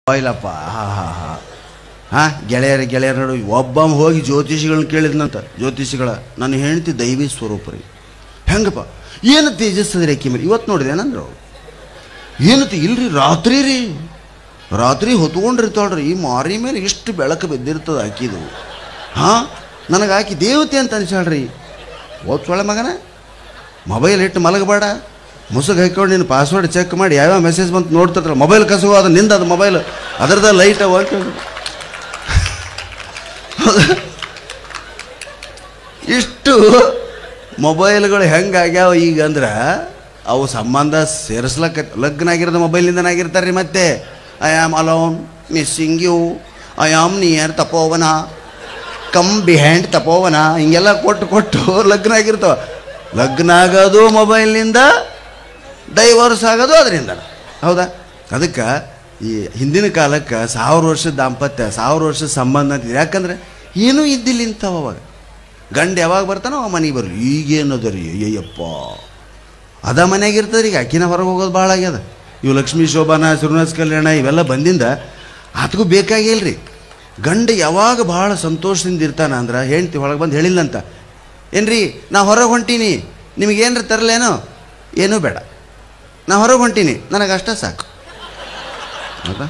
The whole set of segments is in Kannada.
ಬಾಯ್ಲಪ್ಪ ಹಾ ಹಾ ಹಾ ಹಾಂ ಗೆಳೆಯರ ಗೆಳೆಯರ ನಡು ಒಬ್ಬ ಹೋಗಿ ಜ್ಯೋತಿಷಿಗಳನ್ನ ಕೇಳಿದ್ನಂತ ಜ್ಯೋತಿಷಿಗಳ ನನ್ನ ಹೆಂಡತಿ ದೈವಿ ಸ್ವರೂಪ ರೀ ಹೆಂಗಪ್ಪ ಏನು ತೇಜಸ್ಸದ್ರಿ ಅಕ್ಕಿ ಮೇಲೆ ಇವತ್ತು ನೋಡಿದೆ ಏನಂದ್ರು ಅವ್ರು ಏನತಿ ಇಲ್ರಿ ರಾತ್ರಿ ರೀ ರಾತ್ರಿ ಹೊತ್ಕೊಂಡಿರ್ತಾಳ್ರಿ ಈ ಮಾರಿ ಮೇಲೆ ಇಷ್ಟು ಬೆಳಕು ಬಿದ್ದಿರ್ತದ ಆಕಿದು ಹಾಂ ನನಗೆ ಆಕಿ ದೇವತೆ ಅಂತ ಅನ್ಸಾಳ್ರಿ ಓದ್ಸೊಳೆ ಮಗನ ಮೊಬೈಲ್ ಇಟ್ಟು ಮಲಗಬೇಡ ಮುಸುಗ್ ಹಾಕೊಂಡು ನೀನು ಪಾಸ್ವರ್ಡ್ ಚೆಕ್ ಮಾಡಿ ಯಾವ್ಯಾವ ಮೆಸೇಜ್ ಬಂತು ನೋಡ್ತಿರ್ತಾರ ಮೊಬೈಲ್ ಕಸುವ ಅದು ನಿಂದ ಅದು ಮೊಬೈಲ್ ಅದರದ ಲೈಟ್ ಅವ ಅಂತ ಹೇಳಿ. ಇಷ್ಟು ಮೊಬೈಲ್ಗಳು ಹೆಂಗಾಗ್ಯಾವ ಈಗ ಅಂದ್ರೆ ಅವು ಸಂಬಂಧ ಸೇರಿಸ್ಲಕ್ಕ ಲಗ್ನ ಆಗಿರೋದು ಮೊಬೈಲ್ನಿಂದನೇ ಆಗಿರ್ತಾರೆ ರೀ ಮತ್ತೆ I am alone missing you I am near Tapovana come behind Tapovana ಹಿಂಗೆಲ್ಲ ಕೊಟ್ಟು ಕೊಟ್ಟು ಲಗ್ನ ಆಗಿರ್ತಾವ ಲಗ್ನ ಆಗೋದು ಮೊಬೈಲ್ನಿಂದ ಡೈವರ್ಸ್ ಆಗೋದು ಅದರಿಂದ ಹೌದಾ ಅದಕ್ಕೆ ಈ ಹಿಂದಿನ ಕಾಲಕ್ಕೆ ಸಾವಿರ ವರ್ಷದ ದಾಂಪತ್ಯ ಸಾವಿರ ವರ್ಷದ ಸಂಬಂಧ ಅಂತಿದ್ರು ಯಾಕಂದ್ರೆ ಏನೂ ಇದ್ದಿಲ್ಲ ಇಂಥವು ಅವಾಗ ಗಂಡ ಯಾವಾಗ ಬರ್ತಾನೋ ಅವ ಮನೆಗೆ ಬರಲಿ ಈಗೇನದ ರೀ ಅಯ್ಯಪ್ಪ ಅದ ಮನೆಯಾಗ ಇರ್ತದೆ ಈಗ ಅಕ್ಕಿನ ಹೊರಗೆ ಹೋಗೋದು ಭಾಳ ಆಗ್ಯದ ಇವು ಲಕ್ಷ್ಮೀ ಶೋಭಾನ ಸುರ್ಣಸ್ ಕಲ್ಯಾಣ ಇವೆಲ್ಲ ಬಂದಿಂದ ಆತಗೂ ಬೇಕಾಗಿಲ್ಲ ರೀ ಗಂಡ ಯಾವಾಗ ಭಾಳ ಸಂತೋಷದಿಂದ ಇರ್ತಾನ ಅಂದ್ರೆ ಹೆಂಡ್ತಿ ಒಳಗೆ ಬಂದು ಹೇಳಿಲ್ಲಂತ ಏನ್ರಿ ನಾ ಹೊರಗೆ ಹೊಂಟೀನಿ ನಿಮಗೇನ್ರ ತರಲೇನೋ ಏನೂ ಬೇಡ ನಾ ಹೊರಗೆ ಹೊಂಟೀನಿ ನನಗೆ ಅಷ್ಟೇ ಸಾಕು ಹೌದಾ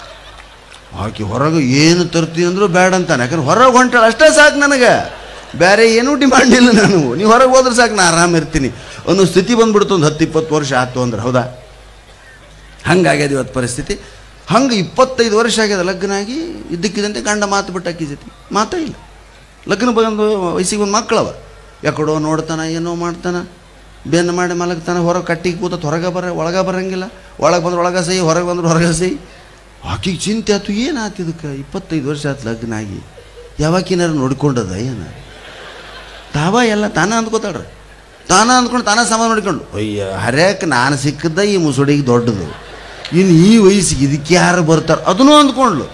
ಆಕೆ ಹೊರಗೆ ಏನು ತರ್ತೀನಿ ಅಂದರೂ ಬೇಡ ಅಂತಾನೆ ಯಾಕಂದ್ರೆ ಹೊರಗೆ ಹೊಂಟಾಳ ಅಷ್ಟೇ ಸಾಕು ನನಗೆ ಬೇರೆ ಏನೂ ಡಿಮಾಂಡ್ ಇಲ್ಲ ನಾನು ನೀವು ಹೊರಗೆ ಹೋದ್ರೆ ಸಾಕು ನಾ ಆರಾಮ ಇರ್ತೀನಿ ಅನ್ನೋ ಸ್ಥಿತಿ ಬಂದ್ಬಿಡ್ತು ಒಂದು ಹತ್ತು ಇಪ್ಪತ್ತು ವರ್ಷ ಆಯ್ತು ಅಂದ್ರೆ ಹೌದಾ ಹಂಗಾಗ್ಯದ ಇವತ್ತು ಪರಿಸ್ಥಿತಿ ಹಂಗೆ ಇಪ್ಪತ್ತೈದು ವರ್ಷ ಆಗ್ಯದ ಲಗ್ನ ಆಗಿ ಇದ್ದಕ್ಕಿದ್ದಂತೆ ಗಂಡ ಮಾತು ಬಿಟ್ಟು ಹಾಕಿ ಜೊತೆ ಮಾತೇ ಇಲ್ಲ ಲಗ್ನ ಬಂದು ವಯಸ್ಸಿಗೆ ಒಂದು ಮಕ್ಕಳವ ಯಾಕಡೋ ನೋಡ್ತಾನ ಏನೋ ಮಾಡ್ತಾನ ಬೆನ್ನು ಮಾಡಿ ಮಲಗ್ತಾನ ಹೊರಗೆ ಕಟ್ಟಿಗೆ ಕೂತ ಹೊರಗೆ ಬರ ಒಳಗೆ ಬರಂಗಿಲ್ಲ ಒಳಗೆ ಬಂದ್ರೆ ಒಳಗೆ ಸೈ ಹೊರಗೆ ಬಂದ್ರೆ ಹೊರಗೆ ಸೈ ಆಕಿಗೆ ಚಿಂತೆ ಆಯ್ತು ಏನು ಆತು ಇದಕ್ಕೆ ಇಪ್ಪತ್ತೈದು ವರ್ಷ ಆಯ್ತು ಲಗ್ನ ಆಗಿ ಯಾವಾಕಿನಾರು ನೋಡ್ಕೊಂಡದ ಏನು ತಾವ ಎಲ್ಲ ತಾನ ಅಂದ್ಕೋತಾಳ್ರಿ ತಾನ ಅಂದ್ಕೊಂಡು ತಾನ ಸಮಾನ ನೋಡ್ಕೊಂಡು ಅಯ್ಯ ಹರ್ಯಾಕ ನಾನು ಸಿಕ್ಕದ ಈ ಮುಸುಡಿಗೆ ದೊಡ್ಡದು ಇನ್ನು ಈ ವಯಸ್ಸಿಗೆ ಇದಕ್ಕೆ ಯಾರು ಬರ್ತಾರೆ ಅದನ್ನೂ ಅಂದ್ಕೊಂಡ್ಲು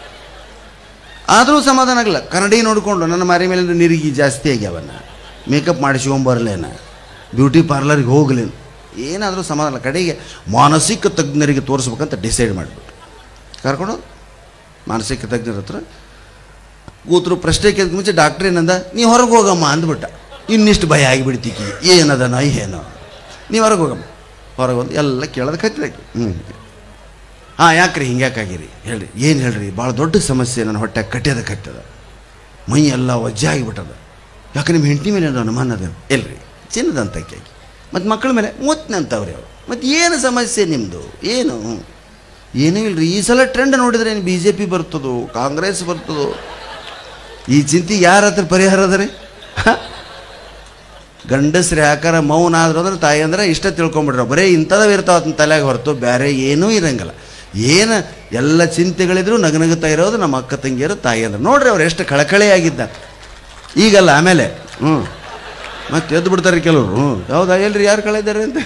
ಆದರೂ ಸಮಾಧಾನ ಆಗಲ್ಲ ಕನ್ನಡಿ ನೋಡಿಕೊಂಡು ನನ್ನ ಮಾರಿ ಮೇಲೆ ನಿರಿಗಿ ಜಾಸ್ತಿ ಆಗ್ಯಾವನ್ನ ಮೇಕಪ್ ಮಾಡಿಸ್ಕೊಂಬರ್ಲೇನ ಬ್ಯೂಟಿ ಪಾರ್ಲರ್ಗೆ ಹೋಗ್ಲೇನು ಏನಾದರೂ ಸಮಾಧಾನ ಕಡೆಗೆ ಮಾನಸಿಕ ತಜ್ಞರಿಗೆ ತೋರಿಸ್ಬೇಕಂತ ಡಿಸೈಡ್ ಮಾಡಿಬಿಟ್ಟು ಕರ್ಕೊಂಡು ಮಾನಸಿಕ ತಜ್ಞರ ಹತ್ರ ಕೂತರು ಪ್ರಶ್ನೆ ಕೇಳಿದ ಮುಂಚೆ ಡಾಕ್ಟ್ರ್ ಏನಂದ ನೀ ಹೊರಗೆ ಹೋಗಮ್ಮ ಅಂದ್ಬಿಟ್ಟ ಇನ್ನಿಷ್ಟು ಭಯ ಆಗಿಬಿಡ್ತೀಕಿ ಏನದ ನಾ ಏನೋ ನೀ ಹೊರಗೆ ಹೋಗಮ್ಮ ಹೊರಗೆ ಹೋದ್ ಎಲ್ಲ ಕೇಳೋದು ಕತ್ತಿದಾಕಿ ಹ್ಞೂ ಹಾಂ ಯಾಕ್ರಿ ಹಿಂಗ್ಯಾಕಾಗಿರಿ ಹೇಳ್ರಿ ಏನು ಹೇಳ್ರಿ ಭಾಳ ದೊಡ್ಡ ಸಮಸ್ಯೆ ನನ್ನ ಹೊಟ್ಟೆ ಕಟ್ಟ್ಯದ ಕಟ್ಟದ ಮೈ ಎಲ್ಲ ವಜ್ಜೆ ಆಗಿಬಿಟ್ಟದ ಯಾಕೆ ನಿಮ್ಮ ಹೆಂಡತಿ ಮೇಲೆ ಏನೋ ಅನುಮಾನ ಅದ ಎಲ್ರಿ ಚಿನ್ನದಂತ ಆಕಿ ಮತ್ತು ಮಕ್ಕಳ ಮೇಲೆ ಮೂತ್ನಂತವ್ರಿ ಅವ್ರು ಮತ್ತು ಏನು ಸಮಸ್ಯೆ ನಿಮ್ಮದು ಏನು ಏನೂ ಇಲ್ರಿ ಈ ಸಲ ಟ್ರೆಂಡ್ ನೋಡಿದ್ರೆ ಏನು ಬಿ ಜೆ ಪಿ ಬರ್ತದೋ ಕಾಂಗ್ರೆಸ್ ಬರ್ತದೋ ಈ ಚಿಂತೆ ಯಾರ ಹತ್ರ ಪರಿಹಾರ ಅದ ರೀ ಗಂಡಸ್ರಿ ಯಾಕಾರ ಮೌನ ಆದ್ರು ಅಂದ್ರೆ ತಾಯಿ ಅಂದ್ರೆ ಇಷ್ಟ ತಿಳ್ಕೊಂಬಿಡ್ರ ಬರೀ ಇಂಥದವ ಇರ್ತಾವ ಅದನ್ನ ತಲೆಗೆ ಹೊರತು ಬೇರೆ ಏನೂ ಇರಂಗಿಲ್ಲ ಏನು ಎಲ್ಲ ಚಿಂತೆಗಳಿದ್ರು ನಗನಗುತ್ತಾ ಇರೋದು ನಮ್ಮ ಅಕ್ಕ ತಂಗಿಯರು ತಾಯಿ ಅಂದ್ರೆ ನೋಡ್ರಿ ಅವ್ರು ಎಷ್ಟು ಕಳಕಳಿಯಾಗಿದ್ದ ಈಗಲ್ಲ ಆಮೇಲೆ ಹ್ಞೂ ಮತ್ತೆ ಎದ್ದು ಬಿಡ್ತಾರೆ ಕೆಲವರು ಹ್ಞೂ ಹೌದಾ ಎಲ್ರಿ ಯಾರು ಕಳೆದಾರೆ ಅಂತ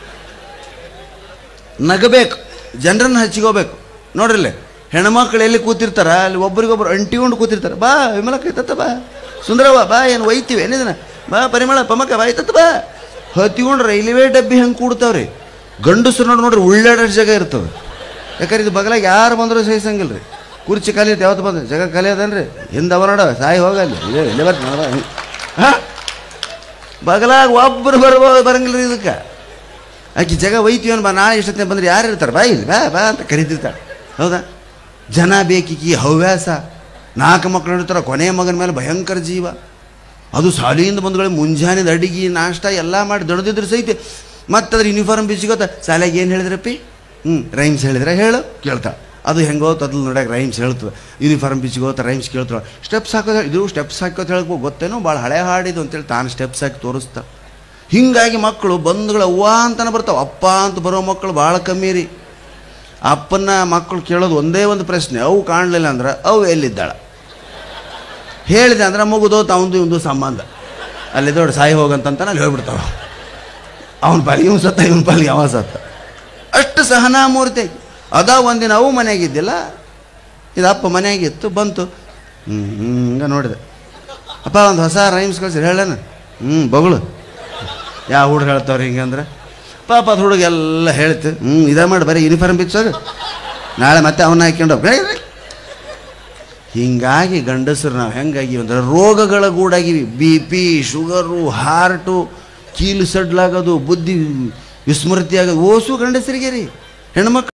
ನಗಬೇಕು ಜನರನ್ನು ಹಚ್ಚಿಕೋಬೇಕು ನೋಡ್ರಿಲ್ಲ ಹೆಣ್ಮಕ್ಳು ಎಲ್ಲಿ ಕೂತಿರ್ತಾರ ಅಲ್ಲಿ ಒಬ್ರಿಗೊಬ್ರು ಅಂಟಿಕೊಂಡು ಕೂತಿರ್ತಾರೆ ಬಾ ವಿಮಲ ಕೈತತ್ತ ಬಾ ಸುಂದರವ್ವ ಬಾ ಏನು ಒಯ್ತೀವಿ ಏನಿದನ ಬಾ ಪರಿಮಳ ಪಮಕ ಬಾ ಐತತ್ತ ಬಾ ಹತ್ತಿಕೊಂಡು ರೈಲ್ವೆ ಡಬ್ಬಿ ಹೆಂಗೆ ಕೂಡ್ತಾವ್ರಿ ಗಂಡಸರು ನೋಡಿ ನೋಡ್ರಿ ಉಳ್ಳಾಡೋ ಜಾಗ ಇರ್ತದೆ ಯಾಕಂದ್ರೆ ಇದು ಬಗಲಾಗ ಯಾರು ಬಂದರೂ ಸಹಿಸಂಗಿಲ್ಲ ರೀ ಕುರ್ಚಿ ಖಾಲಿ ಐತೆ ಯಾವತ್ತು ಬಂದ ಜಾಗ ಖಾಲಿ ಅದನ್ರಿ ಹಿಂದೆ ಅವ ನೋಡ ಸಾಯಿ ಹೋಗಲ್ಲಿ ಇಲ್ಲೇ ಇಲ್ಲೇ ಬರ್ತೀನಿ ಹಾಂ ಬಗಲಾಗ ಒಬ್ಬರು ಬರ್ಬೋದು ಬರಂಗಿಲ್ಲ ರೀ ಇದಕ್ಕೆ ಆಕೆ ಜಗ ಒಯ್ತೀವನ್ ಬಾ ನಾಳೆ ಇಷ್ಟೊತ್ತಿನ ಬಂದ್ರೆ ಯಾರು ಇರ್ತಾರೆ ಬಾ ಇಲ್ಲಿ ಬಾ ಬಾ ಅಂತ ಕರೀತಿರ್ತಾಳೆ ಹೌದಾ ಜನ ಬೇಕಿಕಿ ಹವ್ಯಾಸ ನಾಲ್ಕು ಮಕ್ಕಳು ಇರ್ತಾರೆ ಕೊನೆಯ ಮಗನ ಮೇಲೆ ಭಯಂಕರ ಜೀವ ಅದು ಶಾಲೆಯಿಂದ ಬಂದ್ಗಳು ಮುಂಜಾನೆದ ಅಡಿಗೆ ನಾಷ್ಟ ಎಲ್ಲ ಮಾಡಿ ದೊಡ್ಡದಿದ್ರು ಸಹಿತ ಮತ್ತೆ ಅದ್ರ ಯೂನಿಫಾರ್ಮ್ ಬಿಚ್ಚಿಗೋತ ಶಾಲೆಗೆ ಏನು ಹೇಳಿದ್ರಪ್ಪಿ ಹ್ಞೂ ರೈಮ್ಸ್ ಹೇಳಿದ್ರೆ ಹೇಳು ಕೇಳ್ತಾಳೆ ಅದು ಹೆಂಗೋ ತದ್ಲು ನೋಡ್ಯಾಕ ರೈಮ್ಸ್ ಹೇಳ್ತದೆ ಯೂನಿಫಾರ್ಮ್ ಬಿಚ್ಚಿಗೋತ ರೈಮ್ಸ್ ಕೇಳ್ತಾಳೆ ಸ್ಟೆಪ್ಸ್ ಹಾಕೋದು ಇದು ಸ್ಟೆಪ್ಸ್ ಹಾಕೋದು ಹೇಳ್ಕೊ ಗೊತ್ತೇನೋ ಭಾಳ ಹಳೆ ಹಾಡಿದು ಅಂತೇಳಿ ತಾನು ಸ್ಟೆಪ್ಸ್ ಹಾಕಿ ತೋರಿಸ್ತಾ ಹೀಗಾಗಿ ಮಕ್ಕಳು ಬಂಧುಗಳು ಅವ್ವ ಅಂತಾನೆ ಬರ್ತಾವೆ ಅಪ್ಪ ಅಂತ ಬರೋ ಮಕ್ಕಳು ಭಾಳ ಕಮ್ಮಿ ರೀ ಅಪ್ಪನ ಮಕ್ಕಳು ಕೇಳೋದು ಒಂದೇ ಒಂದು ಪ್ರಶ್ನೆ ಅವು ಕಾಣಲಿಲ್ಲ ಅಂದ್ರೆ ಅವು ಎಲ್ಲಿದ್ದಾಳ ಹೇಳಿದೆ ಅಂದ್ರೆ ಮುಗಿದೋತು ಅವನದು ಇವಂದು ಸಂಬಂಧ ಅಲ್ಲಿ ದೊಡ್ಡ ಸಾಯಿ ಹೋಗಂತಂತ ಅಲ್ಲಿ ಹೇಳ್ಬಿಡ್ತಾವ ಅವನ ಪಾಲಿಗೆ ಇವ್ನು ಸತ್ತ ಇವನ ಪಾಲಿಗೆ ಅವ ಸತ್ತ ಅಷ್ಟು ಸಹನಾಮೂರ್ತಿ ಅದ ಒಂದಿನ ಅವು ಮನೆಯಾಗಿದ್ದಿಲ್ಲ ಇದು ಅಪ್ಪ ಮನೆಯಾಗಿತ್ತು ಬಂತು ಹ್ಞೂ ಹಿಂಗೆ ನೋಡಿದೆ ಅಪ್ಪ ಒಂದು ಹೊಸ ರೈಮ್ಸ್ ಕಳ್ಸಿ ಹೇಳಣ ಹ್ಞೂ ಬಗಳು ಯಾವ ಹುಡುಗ ಹೇಳ್ತಾವ್ರಿ ಹಿಂಗೆ ಅಂದ್ರೆ ಪಾಪ ಅದು ಹುಡುಗ ಎಲ್ಲ ಹೇಳ್ತು ಹ್ಞೂ ಇದೇ ಮಾಡಿ ಬರೀ ಯೂನಿಫಾರ್ಮ್ ಬಿಚ್ಚೋದು ನಾಳೆ ಮತ್ತೆ ಅವನ್ನ ಹಾಕ್ಕೊಂಡು ಹೋಗ್. ಏ, ಏ. ಹಿಂಗಾಗಿ ಗಂಡಸರು ನಾವು ಹೆಂಗಾಗಿವಿ ಅಂದ್ರೆ ರೋಗಗಳ ಗೂಡಾಗಿವಿ ಬಿ ಪಿ ಶುಗರು ಹಾರ್ಟು ಕೀಲು ಸಡ್ಲಾಗೋದು ಬುದ್ಧಿ ವಿಸ್ಮೃತಿ ಆಗೋದು ಓಸು ಗಂಡಸರಿಗೆ ರೀ ಹೆಣ್ಮಕ್ಳು